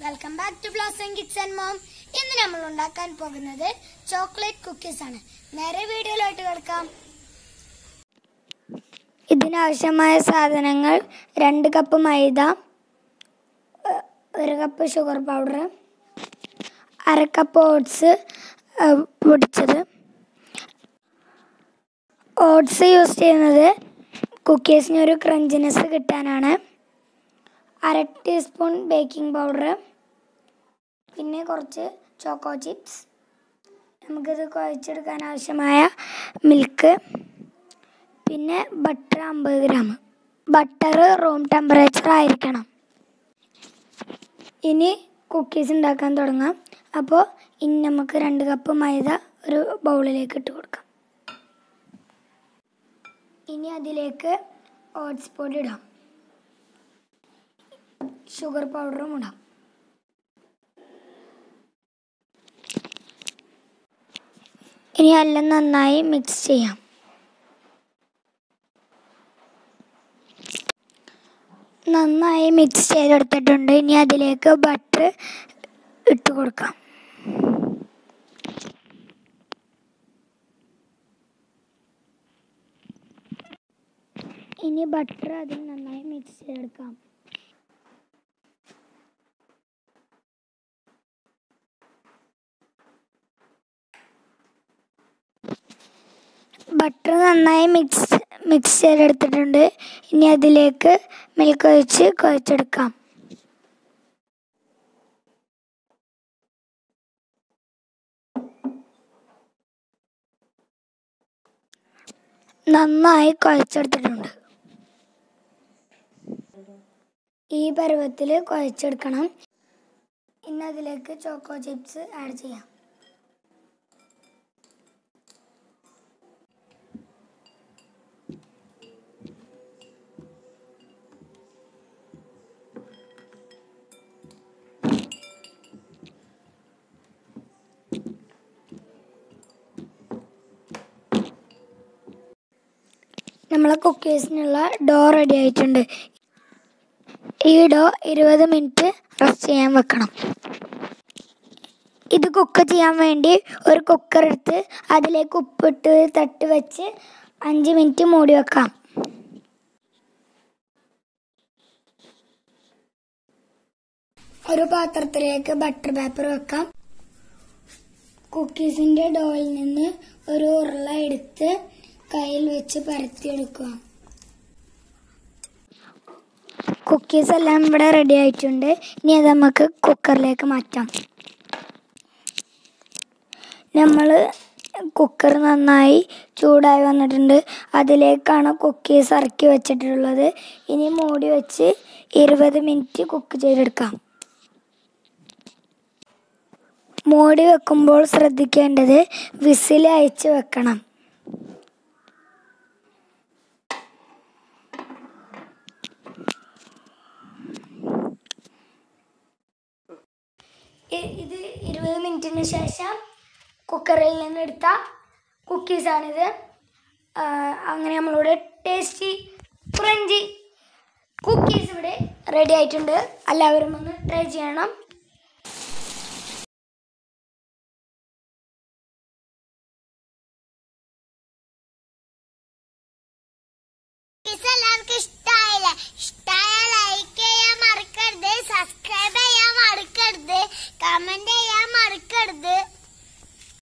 welcome back to Blossom Kids and Mom ഇന്ന് നമ്മൾ ഉണ്ടാക്കാൻ പോകുന്നത് ചോക്ലേറ്റ് കുക്കീസ് ആണ് നേരെ വീഡിയോയിലോട്ട് കിടക്കാം ഇതിനാവശ്യമായ സാധനങ്ങൾ രണ്ട് കപ്പ് മൈദ ഏഹ്, ഒരു കപ്പ് ഷുഗർ പൗഡർ അര കപ്പ് ഓട്സ് ഏഹ്, പൊടിച്ചത് ഓട്സ് യൂസ് ചെയ്യുന്നത് കുക്കീസിന് ഒരു ക്രഞ്ചിനെസ് കിട്ടാനാണ് അര ടീസ്പൂൺ ബേക്കിംഗ് പൗഡർ പിന്നെ കുറച്ച് ചോക്കോ ചിപ്സ് നമുക്കിത് കുഴച്ചെടുക്കാൻ ആവശ്യമായ മിൽക്ക് പിന്നെ ബട്ടർ അമ്പത് ഗ്രാം ബട്ടർ റൂം ടെമ്പറേച്ചർ ആയിരിക്കണം ഇനി കുക്കീസ് ഉണ്ടാക്കാൻ തുടങ്ങാം അപ്പോൾ ഇനി നമുക്ക് രണ്ട് കപ്പ് മൈദ ഒരു ബൗളിലേക്ക് ഇട്ട് കൊടുക്കാം ഇനി അതിലേക്ക് ഓട്സ് പൊടി ഇടാം ഷുഗർ പൗഡറും ഇടാം ഇനി എല്ലാം നന്നായി മിക്സ് ചെയ്യാം നന്നായി മിക്സ് ചെയ്തെടുത്തിട്ടുണ്ട് ഇനി അതിലേക്ക് ബട്ടർ ഇട്ട് കൊടുക്കാം ഇനി ബട്ടർ അതിൽ നന്നായി മിക്സ് ചെയ്തെടുക്കാം ബട്ടർ നന്നായി മിക്സ് മിക്സ് ചെയ്തെടുത്തിട്ടുണ്ട് ഇനി അതിലേക്ക് മിൽക്ക് ഒഴിച്ച് കുഴച്ചെടുക്കാം നന്നായി കുഴച്ചെടുത്തിട്ടുണ്ട് ഈ പരുവത്തിൽ കുഴച്ചെടുക്കണം ഇനി അതിലേക്ക് ചോക്കോ ചിപ്സ് ആഡ് ചെയ്യാം നമ്മളെ കുക്കീസിനുള്ള ഡോ റെഡി ആയിട്ടുണ്ട് ഈ ഡോ ഇരുപത് മിനിറ്റ് റെസ്റ്റ് ചെയ്യാൻ വെക്കണം ഇത് കുക്ക് ചെയ്യാൻ വേണ്ടി ഒരു കുക്കർ എടുത്ത് അതിലേക്ക് ഉപ്പിട്ട് തട്ട് വെച്ച് അഞ്ച് മിനിറ്റ് മൂടി വെക്കാം ഒരു പാത്രത്തിലേക്ക് ബട്ടർ പേപ്പർ വെക്കാം കുക്കീസിന്റെ ഡോയിൽ നിന്ന് ഒരു ഉരുള എടുത്ത് കയ്യിൽ വെച്ച് പരത്തിയെടുക്കുക കുക്കീസ് എല്ലാം ഇവിടെ റെഡി ആയിട്ടുണ്ട് ഇനി അത് നമുക്ക് കുക്കറിലേക്ക് മാറ്റാം നമ്മൾ കുക്കർ നന്നായി ചൂടായി വന്നിട്ടുണ്ട് അതിലേക്കാണ് കുക്കീസ് ഇറക്കി വെച്ചിട്ടുള്ളത് ഇനി മൂടി വെച്ച് ഇരുപത് മിനിറ്റ് കുക്ക് ചെയ്തെടുക്കാം മൂടി വെക്കുമ്പോൾ ശ്രദ്ധിക്കേണ്ടത് വിസിൽ അയച്ച് വെക്കണം ഇ- ഇത് ഇരുപത് മിനിറ്റിന് ശേഷം കുക്കറിൽ നിന്ന് എടുത്ത കുക്കീസാണിത് ആ, അങ്ങനെ നമ്മളിവിടെ ടേസ്റ്റി ക്രഞ്ചി കുക്കീസ് ഇവിടെ റെഡി ആയിട്ടുണ്ട് എല്ലാവരും ഒന്ന് ട്രൈ ചെയ്യണം എല്ലാവർക്കും ഇഷ്ടമായില്ലേ ഇഷ്ടമായ ലൈക്ക് ചെയ്യാൻ മറക്കരുത് സബ്സ്ക്രൈബ് ചെയ്യാൻ മറക്കരുത് കമന്റ്